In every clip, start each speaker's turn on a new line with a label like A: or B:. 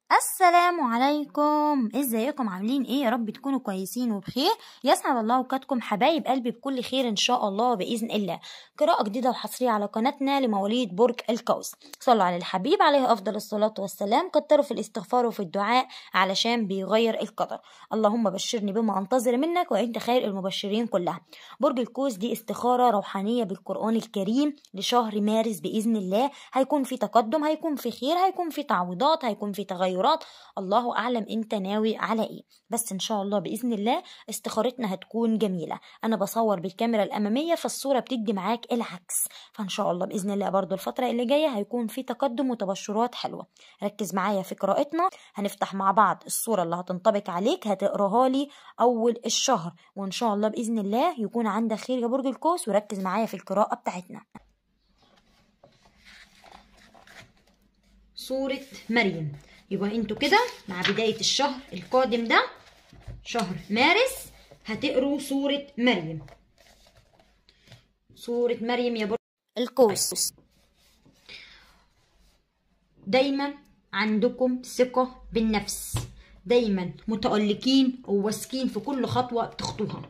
A: السلام عليكم ازيكم عاملين ايه يا رب تكونوا كويسين وبخير يسعد الله اوقاتكم حبايب قلبي بكل خير ان شاء الله باذن الله قراءه جديده وحصريه على قناتنا لمواليد برج القوس صلوا على الحبيب عليه افضل الصلاه والسلام كتروا في الاستغفار وفي الدعاء علشان بيغير القدر اللهم بشرني بما انتظر منك وانت خير المبشرين كلها برج القوس دي استخاره روحانيه بالقران الكريم لشهر مارس باذن الله هيكون في تقدم هيكون في خير هيكون في تعويضات هيكون في تغيرات الله اعلم انت ناوي على ايه بس ان شاء الله باذن الله استخارتنا هتكون جميله انا بصور بالكاميرا الاماميه فالصوره بتدي معاك العكس فان شاء الله باذن الله برضو الفتره اللي جايه هيكون في تقدم وتبشرات حلوه ركز معايا في قراءتنا هنفتح مع بعض الصوره اللي هتنطبق عليك هتقراها لي اول الشهر وان شاء الله باذن الله يكون عندك خير يا برج القوس وركز معايا في القراءه بتاعتنا سورة مريم يبقى انتوا كده مع بداية الشهر القادم ده شهر مارس هتقروا سورة مريم سورة مريم يا برج القوس دايما عندكم ثقة بالنفس دايما متألقين وواثقين في كل خطوة بتخطوها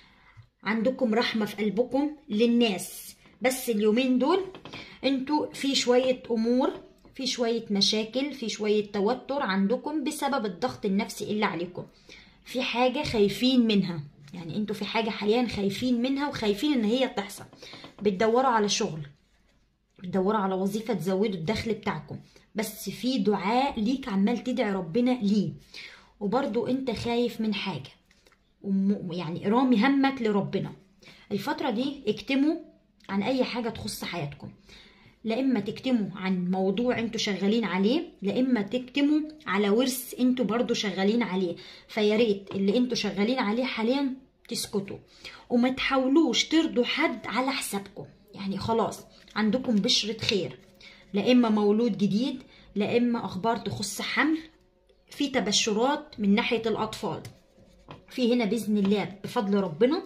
A: عندكم رحمة في قلبكم للناس بس اليومين دول انتوا في شوية امور في شوية مشاكل في شوية توتر عندكم بسبب الضغط النفسي اللي عليكم في حاجة خايفين منها يعني انتوا في حاجة حاليا خايفين منها وخايفين ان هي تحصل بتدوروا على شغل بتدوروا على وظيفة تزودوا الدخل بتاعكم بس في دعاء ليك عمال تدعي ربنا ليه وبرضو انت خايف من حاجة يعني رامي همك لربنا الفترة دي اكتموا عن اي حاجة تخص حياتكم لا اما تكتموا عن موضوع انتوا شغالين عليه لا اما تكتموا على ورث انتوا برضو شغالين عليه فيا ريت اللي انتوا شغالين عليه حاليا تسكتوا وما تحاولوش ترضوا حد على حسابكم يعني خلاص عندكم بشرة خير لا اما مولود جديد لا اما اخبار تخص حمل في تبشرات من ناحية الاطفال في هنا باذن الله بفضل ربنا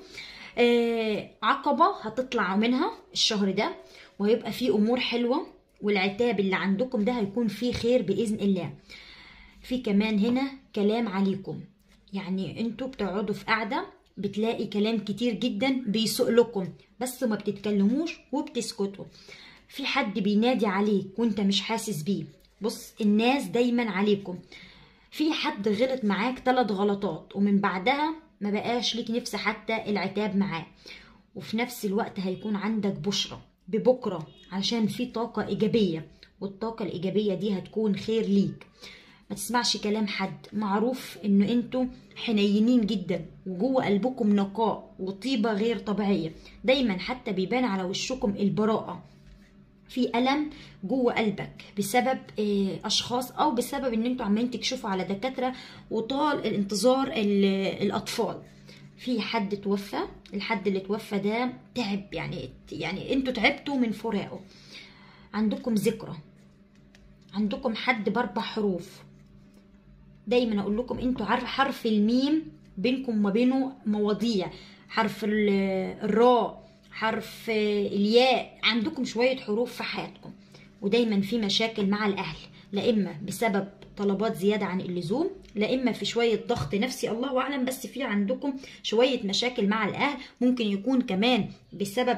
A: آه عقبة هتطلع منها الشهر ده وهيبقى فيه امور حلوه والعتاب اللي عندكم ده هيكون فيه خير باذن الله في كمان هنا كلام عليكم يعني انتوا بتقعدوا في قعده بتلاقي كلام كتير جدا بيسوء لكم بس ما بتتكلموش وبتسكتوا في حد بينادي عليك وانت مش حاسس بيه بص الناس دايما عليكم في حد غلط معاك ثلاث غلطات ومن بعدها ما بقاش ليك نفس حتى العتاب معاه وفي نفس الوقت هيكون عندك بشرة ببكرة عشان في طاقة إيجابية والطاقة الإيجابية دي هتكون خير ليك ما تسمعش كلام حد معروف ان انتوا حنينين جدا وجوه قلبكم نقاء وطيبة غير طبيعية دايما حتى بيبان على وشكم البراءة في ألم جوه قلبك بسبب أشخاص أو بسبب إن أنتوا عمالين تكشفوا على دكاترة وطال الانتظار الأطفال في حد توفى الحد اللي توفى ده تعب يعني يعني انتوا تعبتوا من فراقه عندكم ذكرى عندكم حد باربع حروف دايما اقول لكم انتوا عارف حرف الميم بينكم وما بينه مواضيع حرف الراء حرف الياء عندكم شوية حروف في حياتكم ودايما في مشاكل مع الأهل لا إما بسبب طلبات زيادة عن اللزوم لا إما في شوية ضغط نفسي الله أعلم بس في عندكم شوية مشاكل مع الأهل ممكن يكون كمان بسبب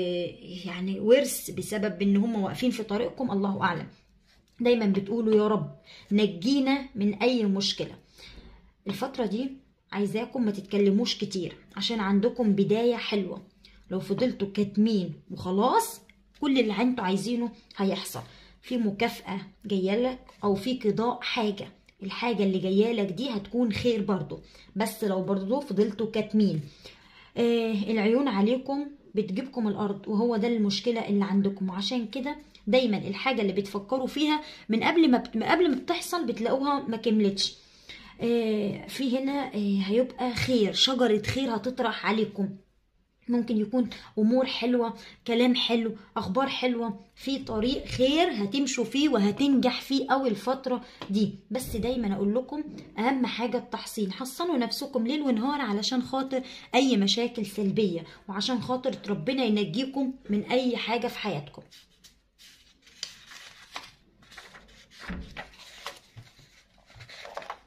A: يعني ورث بسبب إن هم واقفين في طريقكم الله أعلم دايما بتقولوا يا رب نجينا من أي مشكلة الفترة دي عايزاكم ما تتكلموش كتير عشان عندكم بداية حلوة لو فضلتوا كاتمين وخلاص كل اللي انتوا عايزينه هيحصل في مكافأة جاية لك أو في قضاء حاجة الحاجة اللي جاية لك دي هتكون خير برضو بس لو برضو فضلتوا كاتمين آه العيون عليكم بتجيبكم الأرض وهو ده المشكلة اللي عندكم وعشان كده دايما الحاجة اللي بتفكروا فيها من قبل ما بت... قبل ما بتحصل بتلاقوها ما كملتش آه في هنا آه هيبقى خير شجرة خير هتطرح عليكم ممكن يكون امور حلوه كلام حلو اخبار حلوه في طريق خير هتمشوا فيه وهتنجح فيه قوي الفتره دي بس دايما اقول لكم اهم حاجه التحصين حصنوا نفسكم ليل ونهار علشان خاطر اي مشاكل سلبيه وعشان خاطر ربنا ينجيكم من اي حاجه في حياتكم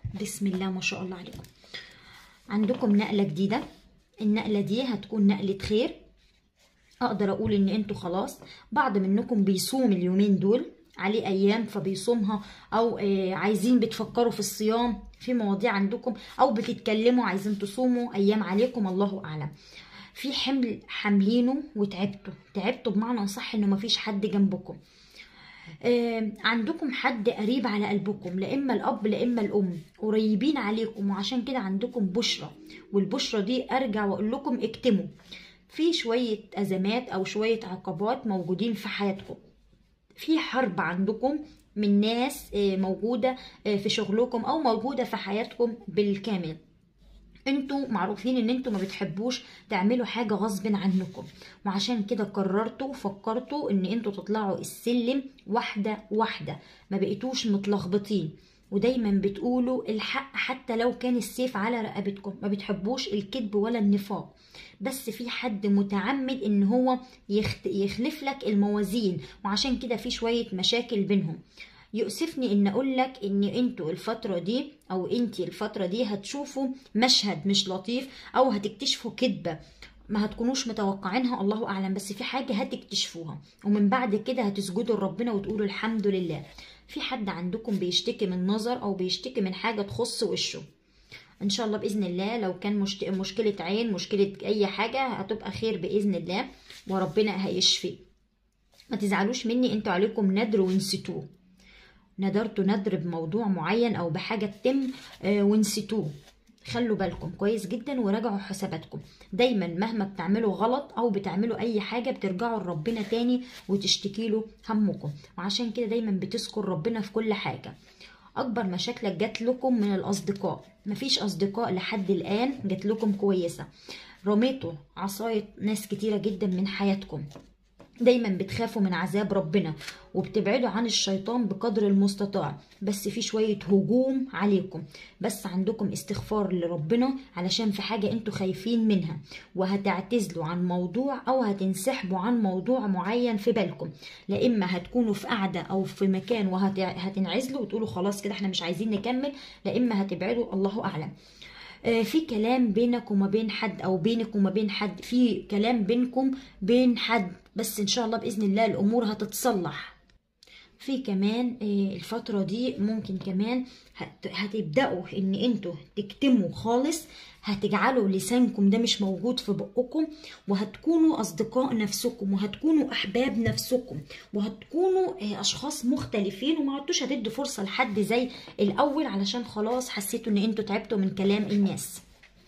A: بسم الله ما شاء الله عليكم عندكم نقلة جديدة النقلة دي هتكون نقلة خير اقدر اقول ان انتوا خلاص بعض منكم بيصوم اليومين دول عليه ايام فبيصومها او آه عايزين بتفكروا في الصيام في مواضيع عندكم او بتتكلموا عايزين تصوموا ايام عليكم الله اعلم في حمل حاملينه وتعبتوا تعبتوا بمعنى صح انه مفيش حد جنبكم آه عندكم حد قريب على قلبكم لا اما الاب لا اما الام قريبين عليكم وعشان كده عندكم بشرة والبشرة دي ارجع واقول لكم اكتموا في شوية ازمات او شوية عقبات موجودين في حياتكم في حرب عندكم من ناس آه موجودة آه في شغلكم او موجودة في حياتكم بالكامل انتوا معروفين ان انتوا ما بتحبوش تعملوا حاجة غصب عنكم وعشان كده قررتوا وفكرتوا ان انتوا تطلعوا السلم واحدة واحدة ما بقيتوش متلخبطين ودايما بتقولوا الحق حتى لو كان السيف على رقبتكم ما بتحبوش الكذب ولا النفاق بس في حد متعمد ان هو يخت... يخلف لك الموازين وعشان كده في شوية مشاكل بينهم يؤسفني ان اقول لك ان انتوا الفترة دي او انتي الفترة دي هتشوفوا مشهد مش لطيف او هتكتشفوا كذبة ما هتكونوش متوقعينها الله اعلم بس في حاجة هتكتشفوها ومن بعد كده هتسجدوا لربنا وتقولوا الحمد لله في حد عندكم بيشتكي من نظر او بيشتكي من حاجة تخص وشه ان شاء الله باذن الله لو كان مشت... مشكلة عين مشكلة اي حاجة هتبقى خير باذن الله وربنا هيشفي ما تزعلوش مني انتوا عليكم ندر ونسيتوه ندرتوا ندر بموضوع معين او بحاجة تتم آه ونسيتوه خلوا بالكم كويس جدا وراجعوا حساباتكم دايما مهما بتعملوا غلط او بتعملوا اي حاجة بترجعوا لربنا تاني وتشتكي له همكم وعشان كده دايما بتذكر ربنا في كل حاجة اكبر مشاكلك جات لكم من الاصدقاء مفيش اصدقاء لحد الان جات لكم كويسة رميتوا عصاية ناس كتيرة جدا من حياتكم دايما بتخافوا من عذاب ربنا وبتبعدوا عن الشيطان بقدر المستطاع بس في شوية هجوم عليكم بس عندكم استغفار لربنا علشان في حاجة انتوا خايفين منها وهتعتزلوا عن موضوع او هتنسحبوا عن موضوع معين في بالكم لا اما هتكونوا في قعدة او في مكان وهتنعزلوا وتقولوا خلاص كده احنا مش عايزين نكمل لا اما هتبعدوا الله اعلم في كلام بينك وما بين حد او بينك وما بين حد في كلام بينكم بين حد بس ان شاء الله باذن الله الامور هتتصلح في كمان الفترة دي ممكن كمان هتبدأوا ان انتوا تكتموا خالص هتجعلوا لسانكم ده مش موجود في بقكم وهتكونوا اصدقاء نفسكم وهتكونوا احباب نفسكم وهتكونوا اشخاص مختلفين وما عدتوش هتدوا فرصة لحد زي الاول علشان خلاص حسيتوا ان انتوا تعبتوا من كلام الناس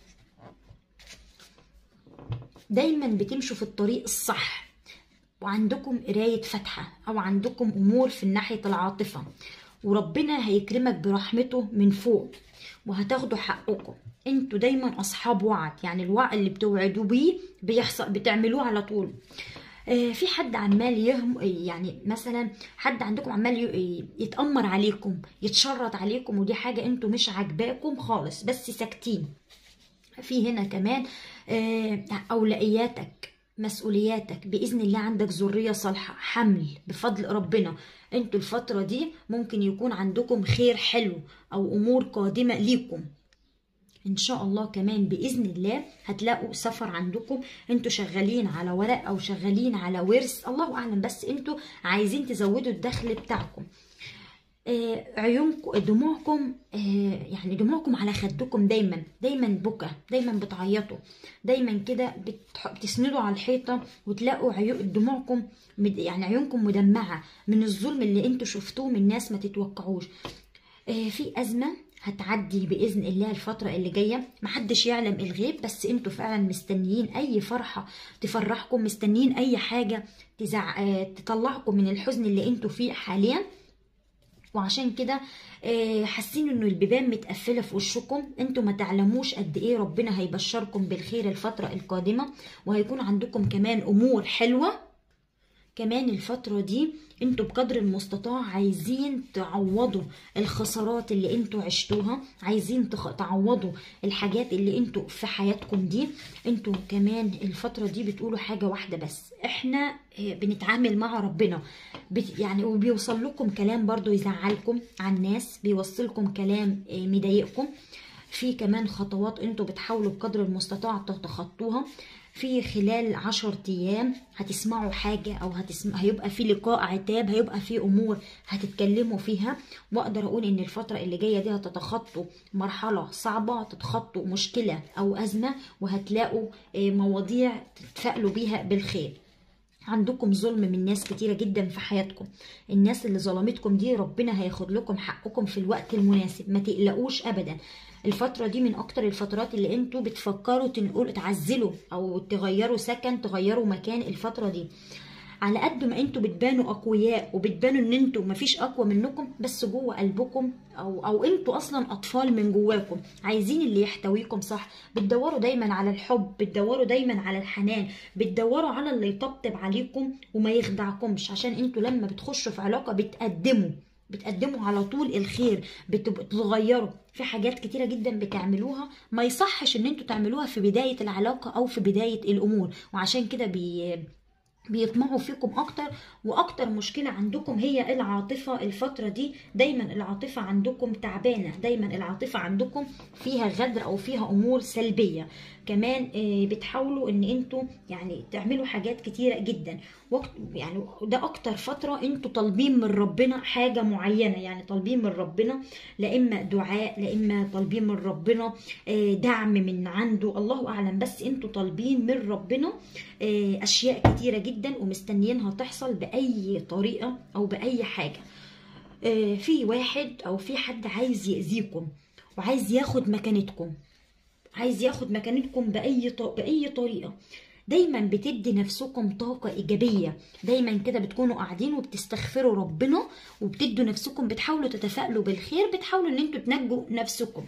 A: دايما بتمشوا في الطريق الصح وعندكم قراية فاتحة أو عندكم أمور في ناحية العاطفة وربنا هيكرمك برحمته من فوق وهتاخدوا حقكم انتوا دايما أصحاب وعد يعني الوعد اللي بتوعدوا بيه بيحصل بتعملوه على طول آه في حد عمال يهم يعني مثلا حد عندكم عمال يتأمر عليكم يتشرط عليكم ودي حاجة انتوا مش عاجباكم خالص بس ساكتين في هنا كمان آه أولوياتك مسؤولياتك بإذن الله عندك ذرية صالحة حمل بفضل ربنا انتوا الفترة دي ممكن يكون عندكم خير حلو أو أمور قادمة ليكم ان شاء الله كمان باذن الله هتلاقوا سفر عندكم انتوا شغالين على ورق او شغالين على ورث الله اعلم بس انتوا عايزين تزودوا الدخل بتاعكم آه عيونكم دموعكم آه يعني دموعكم على خدكم دايما دايما بكى دايما بتعيطوا دايما كده بتسندوا على الحيطه وتلاقوا عيون دموعكم يعني عيونكم مدمعه من الظلم اللي انتوا شفتوه من ناس ما تتوقعوش آه في ازمه هتعدي باذن الله الفتره اللي جايه محدش يعلم الغيب بس انتوا فعلا مستنيين اي فرحه تفرحكم مستنيين اي حاجه تزع... تطلعكم من الحزن اللي انتوا فيه حاليا وعشان كده حاسين انه البيبان متقفله في وشكم انتوا ما تعلموش قد ايه ربنا هيبشركم بالخير الفتره القادمه وهيكون عندكم كمان امور حلوه كمان الفترة دي انتوا بقدر المستطاع عايزين تعوضوا الخسارات اللي انتوا عشتوها عايزين تخ... تعوضوا الحاجات اللي انتوا في حياتكم دي انتوا كمان الفترة دي بتقولوا حاجة واحدة بس احنا آه، بنتعامل مع ربنا بت... يعني وبيوصل لكم كلام برضو يزعلكم عن الناس بيوصلكم كلام آه، مضايقكم في كمان خطوات انتوا بتحاولوا بقدر المستطاع تتخطوها في خلال عشر ايام هتسمعوا حاجة او هتسمع هيبقى في لقاء عتاب هيبقى في امور هتتكلموا فيها واقدر اقول ان الفترة اللي جاية دي هتتخطوا مرحلة صعبة تتخطوا مشكلة او ازمة وهتلاقوا آه، مواضيع تتفائلوا بيها بالخير عندكم ظلم من ناس كتيرة جدا في حياتكم الناس اللي ظلمتكم دي ربنا هياخد لكم حقكم في الوقت المناسب ما تقلقوش ابدا الفترة دي من اكتر الفترات اللي انتوا بتفكروا تنقلوا تعزلوا او تغيروا سكن تغيروا مكان الفترة دي على قد ما انتوا بتبانوا اقوياء وبتبانوا ان انتوا مفيش اقوى منكم بس جوه قلبكم او او انتوا اصلا اطفال من جواكم عايزين اللي يحتويكم صح بتدوروا دايما على الحب بتدوروا دايما على الحنان بتدوروا على اللي يطبطب عليكم وما يخدعكمش عشان انتوا لما بتخشوا في علاقة بتقدموا بتقدموا على طول الخير بتبقوا بتغيروا في حاجات كتيرة جدا بتعملوها ما يصحش ان انتوا تعملوها في بداية العلاقة او في بداية الامور وعشان كده بي بيطمعوا فيكم اكتر واكتر مشكلة عندكم هي العاطفة الفترة دي دايما العاطفة عندكم تعبانة دايما العاطفة عندكم فيها غدر او فيها امور سلبية كمان آه، بتحاولوا ان انتوا يعني تعملوا حاجات كتيرة جدا وقت يعني ده اكتر فترة انتوا طالبين من ربنا حاجة معينة يعني طالبين من ربنا لا اما دعاء لا اما طالبين من ربنا آه، دعم من عنده الله اعلم بس انتوا طالبين من ربنا آه، اشياء كتيرة جدا ومستنيينها تحصل باي طريقة او باي حاجة آه، في واحد او في حد عايز يأذيكم وعايز ياخد مكانتكم عايز ياخد مكانتكم بأي ط... بأي طريقة دايما بتدي نفسكم طاقة إيجابية دايما كده بتكونوا قاعدين وبتستغفروا ربنا وبتدوا نفسكم بتحاولوا تتفائلوا بالخير بتحاولوا ان انتوا تنجوا نفسكم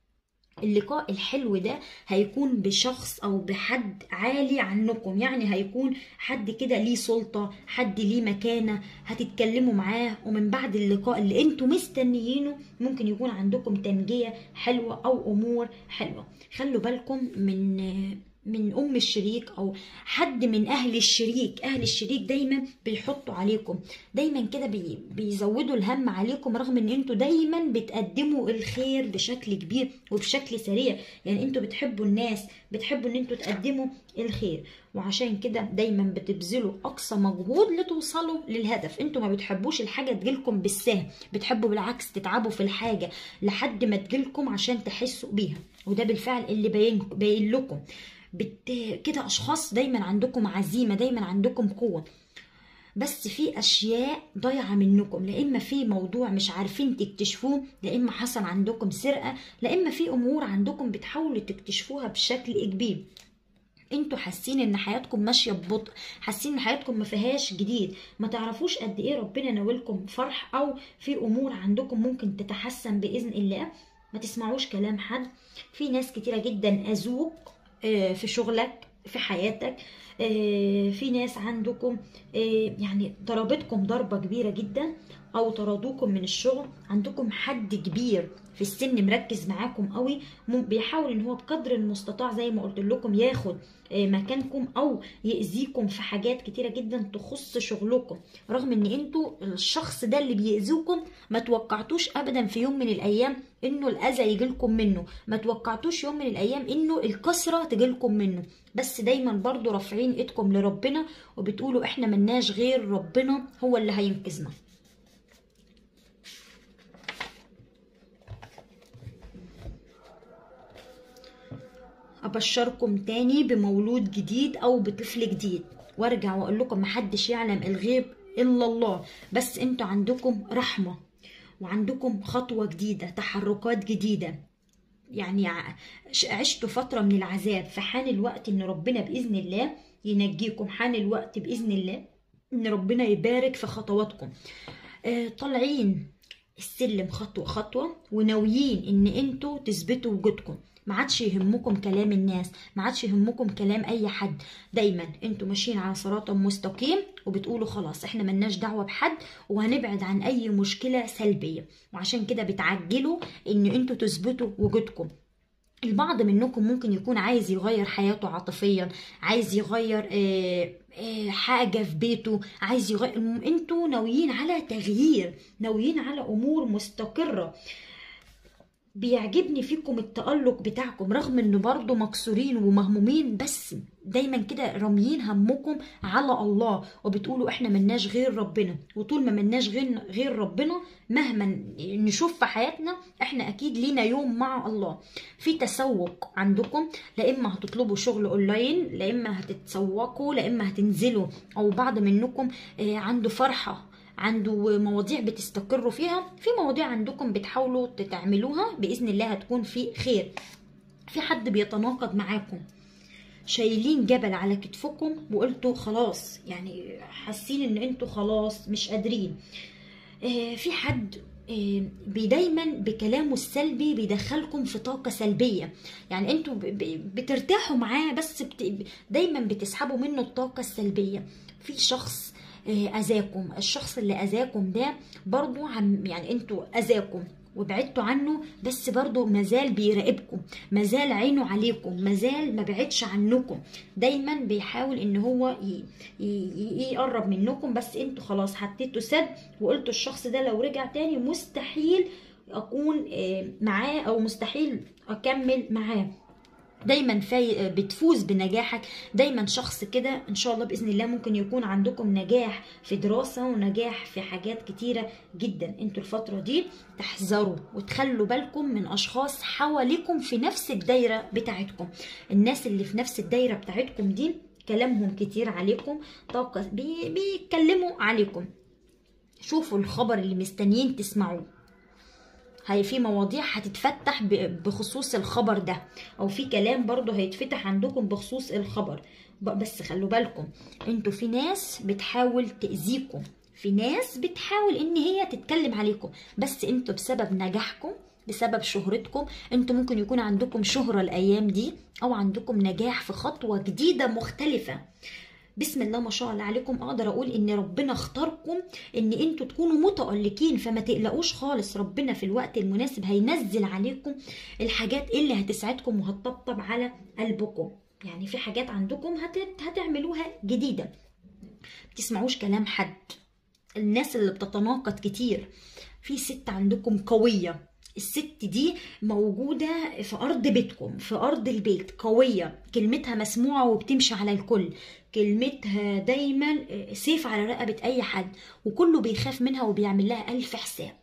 A: اللقاء الحلو ده هيكون بشخص او بحد عالي عنكم يعني هيكون حد كده ليه سلطة حد ليه مكانة هتتكلموا معاه ومن بعد اللقاء اللي انتوا مستنيينه ممكن يكون عندكم تنجية حلوة او امور حلوة خلوا بالكم من من ام الشريك او حد من اهل الشريك اهل الشريك دايما بيحطوا عليكم دايما كده بي بيزودوا الهم عليكم رغم ان انتوا دايما بتقدموا الخير بشكل كبير وبشكل سريع يعني انتوا بتحبوا الناس بتحبوا ان انتوا تقدموا الخير وعشان كده دايما بتبذلوا اقصى مجهود لتوصلوا للهدف انتوا ما بتحبوش الحاجه تجيلكم بالسهل بتحبوا بالعكس تتعبوا في الحاجه لحد ما تجيلكم عشان تحسوا بيها وده بالفعل اللي باين باين لكم بت... كده اشخاص دايما عندكم عزيمه دايما عندكم قوه بس في اشياء ضايعه منكم لا اما في موضوع مش عارفين تكتشفوه لا اما حصل عندكم سرقه لا اما في امور عندكم بتحاولوا تكتشفوها بشكل كبير انتوا حاسين ان حياتكم ماشيه ببطء حاسين ان حياتكم ما فيهاش جديد ما تعرفوش قد ايه ربنا ناولكم فرح او في امور عندكم ممكن تتحسن باذن الله ما تسمعوش كلام حد في ناس كتيره جدا اذوك آه، في شغلك في حياتك آه، في ناس عندكم آه، يعني ضربتكم ضربة كبيرة جدا او طردوكم من الشغل عندكم حد كبير في السن مركز معاكم قوي مم- بيحاول ان هو بقدر المستطاع زي ما قلت لكم ياخد آه، مكانكم او يأذيكم في حاجات كتيرة جدا تخص شغلكم رغم ان انتوا الشخص ده اللي بيأذيكم ما توقعتوش ابدا في يوم من الايام انه الاذى يجيلكم منه ما توقعتوش يوم من الايام انه الكسرة تجيلكم منه بس دايما برضو رافعين ايدكم لربنا وبتقولوا احنا ملناش غير ربنا هو اللي هينقذنا ابشركم تاني بمولود جديد او بطفل جديد وارجع واقول لكم محدش يعلم الغيب الا الله بس انتوا عندكم رحمه وعندكم خطوه جديده تحركات جديده يعني ع- عشتوا فتره من العذاب فحان الوقت ان ربنا باذن الله ينجيكم حان الوقت باذن الله ان ربنا يبارك في خطواتكم آه، طالعين السلم خطوة خطوة وناويين ان انتوا تثبتوا وجودكم ما عادش يهمكم كلام الناس ما عادش يهمكم كلام اي حد دايما انتوا ماشيين على صراط مستقيم وبتقولوا خلاص احنا ملناش دعوه بحد وهنبعد عن اي مشكله سلبيه وعشان كده بتعجلوا ان انتوا تثبتوا وجودكم البعض منكم ممكن يكون عايز يغير حياته عاطفيا عايز يغير آه، آه، حاجة في بيته عايز يغير الم- انتوا ناويين على تغيير ناويين على امور مستقرة بيعجبني فيكم التألق بتاعكم رغم ان برضه مكسورين ومهمومين بس دايما كده راميين همكم على الله وبتقولوا احنا ملناش غير ربنا وطول ما ملناش غير غير ربنا مهما نشوف في حياتنا احنا اكيد لينا يوم مع الله في تسوق عندكم لا اما هتطلبوا شغل اونلاين لا اما هتتسوقوا لا اما هتنزلوا او بعض منكم آه، عنده فرحه عنده مواضيع بتستقروا فيها في مواضيع عندكم بتحاولوا تعملوها باذن الله هتكون في خير في حد بيتناقض معاكم شايلين جبل على كتفكم وقلتوا خلاص يعني حاسين ان انتوا خلاص مش قادرين آه، في حد آه، بي- دايما بكلامه السلبي بيدخلكم في طاقة سلبية يعني انتوا ب- ب- بترتاحوا معاه بس بت... دايما بتسحبوا منه الطاقة السلبية في شخص آه، أذاكم الشخص اللي أذاكم ده برضو عم يعني انتوا أذاكم وبعدتوا عنه بس برضو مازال بيراقبكم مازال عينه عليكم مازال ما بعدش عنكم دايما بيحاول ان هو ي... ي... ي- يقرب منكم بس انتوا خلاص حطيتوا سد وقلتوا الشخص ده لو رجع تاني مستحيل اكون آه، معاه او مستحيل اكمل معاه دايما في بتفوز بنجاحك دايما شخص كده ان شاء الله باذن الله ممكن يكون عندكم نجاح في دراسه ونجاح في حاجات كتيره جدا انتوا الفتره دي تحذروا وتخلوا بالكم من اشخاص حواليكم في نفس الدايره بتاعتكم الناس اللي في نفس الدايره بتاعتكم دي كلامهم كتير عليكم طاقه بي بيتكلموا عليكم شوفوا الخبر اللي مستنيين تسمعوه هي في مواضيع هتتفتح ب- بخصوص الخبر ده او في كلام برضو هيتفتح عندكم بخصوص الخبر ب- بس خلوا بالكم انتوا في ناس بتحاول تأذيكم في ناس بتحاول ان هي تتكلم عليكم بس انتوا بسبب نجاحكم بسبب شهرتكم انتوا ممكن يكون عندكم شهرة الايام دي او عندكم نجاح في خطوة جديدة مختلفة بسم الله ما شاء الله عليكم اقدر اقول ان ربنا اختاركم ان انتوا تكونوا متألقين فما تقلقوش خالص ربنا في الوقت المناسب هينزل عليكم الحاجات اللي هتسعدكم وهتطبطب على قلبكم يعني في حاجات عندكم هت... هتعملوها جديدة بتسمعوش كلام حد الناس اللي بتتناقض كتير في ست عندكم قوية الست دي موجودة في أرض بيتكم في أرض البيت قوية كلمتها مسموعة وبتمشي على الكل كلمتها دايما سيف على رقبة أي حد وكله بيخاف منها وبيعمل لها ألف حساب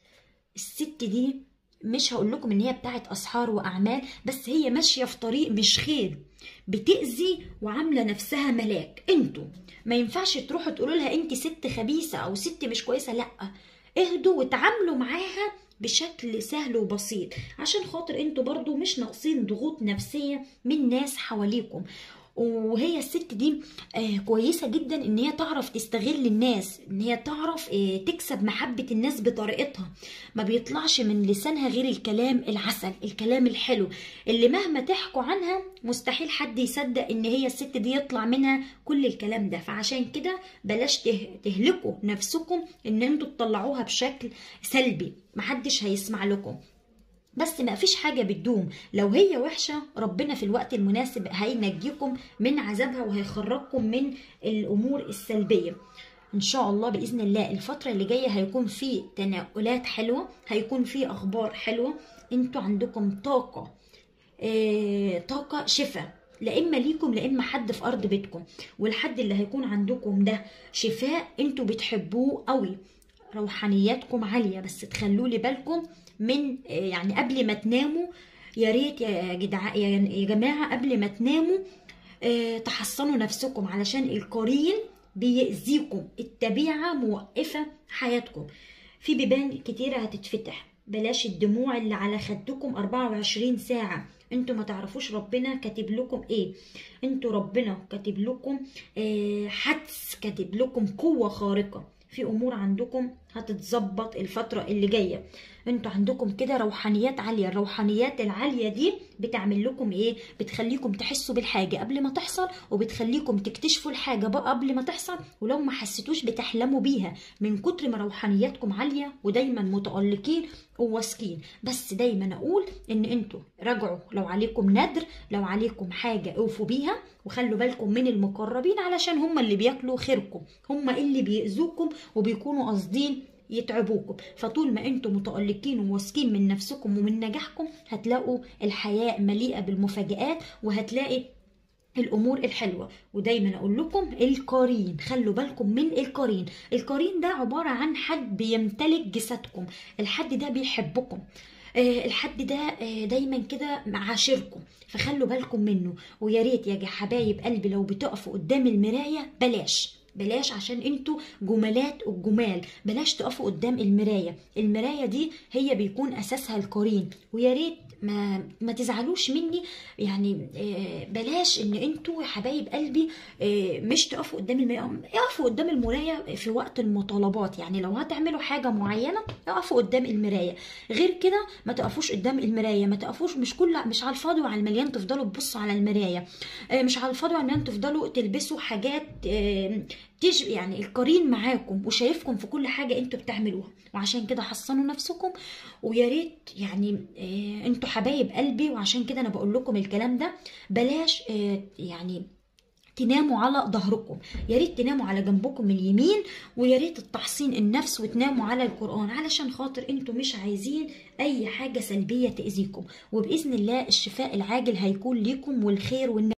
A: الست دي مش هقول لكم ان هي بتاعت اسحار واعمال بس هي ماشيه في طريق مش خير بتأذي وعامله نفسها ملاك انتوا ما ينفعش تروحوا تقولوا لها انت ست خبيثه او ست مش كويسه لا اهدوا وتعاملوا معاها بشكل سهل وبسيط عشان خاطر انتوا برضو مش ناقصين ضغوط نفسيه من ناس حواليكم وهي الست دي آه كويسة جدا ان هي تعرف تستغل الناس ان هي تعرف آه تكسب محبة الناس بطريقتها ما بيطلعش من لسانها غير الكلام العسل الكلام الحلو اللي مهما تحكوا عنها مستحيل حد يصدق ان هي الست دي يطلع منها كل الكلام ده فعشان كده بلاش ته- تهلكوا نفسكم ان انتوا تطلعوها بشكل سلبي محدش هيسمع لكم بس ما فيش حاجة بتدوم لو هي وحشة ربنا في الوقت المناسب هينجيكم من عذابها وهيخرجكم من الأمور السلبية ان شاء الله باذن الله الفتره اللي جايه هيكون في تناولات حلوه هيكون في اخبار حلوه انتوا عندكم طاقه آه، طاقه شفاء لا اما ليكم لا اما حد في ارض بيتكم والحد اللي هيكون عندكم ده شفاء انتوا بتحبوه قوي روحانياتكم عاليه بس تخلوا لي بالكم من آه، يعني قبل ما تناموا يا ريت يا جدع يا يا جماعه قبل ما تناموا آه، تحصنوا نفسكم علشان القرين بيأذيكم الطبيعه موقفه حياتكم في بيبان كتيره هتتفتح بلاش الدموع اللي على خدكم 24 ساعه انتوا ما تعرفوش ربنا كاتب لكم ايه انتوا ربنا كاتب لكم آه، حدس كاتب لكم قوه خارقه في امور عندكم هتتظبط الفتره اللي جايه انتوا عندكم كده روحانيات عاليه الروحانيات العاليه دي بتعمل لكم ايه بتخليكم تحسوا بالحاجه قبل ما تحصل وبتخليكم تكتشفوا الحاجه بقى قبل ما تحصل ولو ما حسيتوش بتحلموا بيها من كتر ما روحانياتكم عاليه ودايما متالقين وواثقين بس دايما اقول ان انتوا راجعوا لو عليكم ندر لو عليكم حاجه اوفوا بيها وخلوا بالكم من المقربين علشان هم اللي بياكلوا خيركم هم اللي بيأذوكم وبيكونوا قاصدين يتعبوكم فطول ما انتم متألقين وواثقين من نفسكم ومن نجاحكم هتلاقوا الحياة مليئة بالمفاجآت وهتلاقي الامور الحلوه ودايما اقول لكم القرين خلوا بالكم من القرين القرين ده عباره عن حد بيمتلك جسدكم الحد ده بيحبكم آه، الحد ده آه، دايما كده عاشركم فخلوا بالكم منه ويا ريت يا حبايب قلبي لو بتقفوا قدام المرايه بلاش بلاش عشان انتوا جملات الجمال بلاش تقفوا قدام المرايه المرايه دي هي بيكون اساسها القرين ويا ريت ما ما تزعلوش مني يعني آه، بلاش ان انتوا يا حبايب قلبي آه، مش تقفوا قدام المرايه اقفوا قدام المرايه في وقت المطالبات يعني لو هتعملوا حاجه معينه اقفوا قدام المرايه غير كده ما تقفوش قدام المرايه ما تقفوش مش كل مش على الفاضي وعلى المليان تفضلوا تبصوا على المرايه آه، مش على الفاضي وعلى المليان تفضلوا تلبسوا حاجات آه، تج يعني القرين معاكم وشايفكم في كل حاجه انتوا بتعملوها وعشان كده حصنوا نفسكم ويا ريت يعني آه، انتوا حبايب قلبي وعشان كده انا بقول لكم الكلام ده بلاش آه، يعني تناموا على ظهركم يا ريت تناموا على جنبكم اليمين ويا ريت التحصين النفس وتناموا على القران علشان خاطر انتوا مش عايزين اي حاجه سلبيه تاذيكم وباذن الله الشفاء العاجل هيكون ليكم والخير والنجاح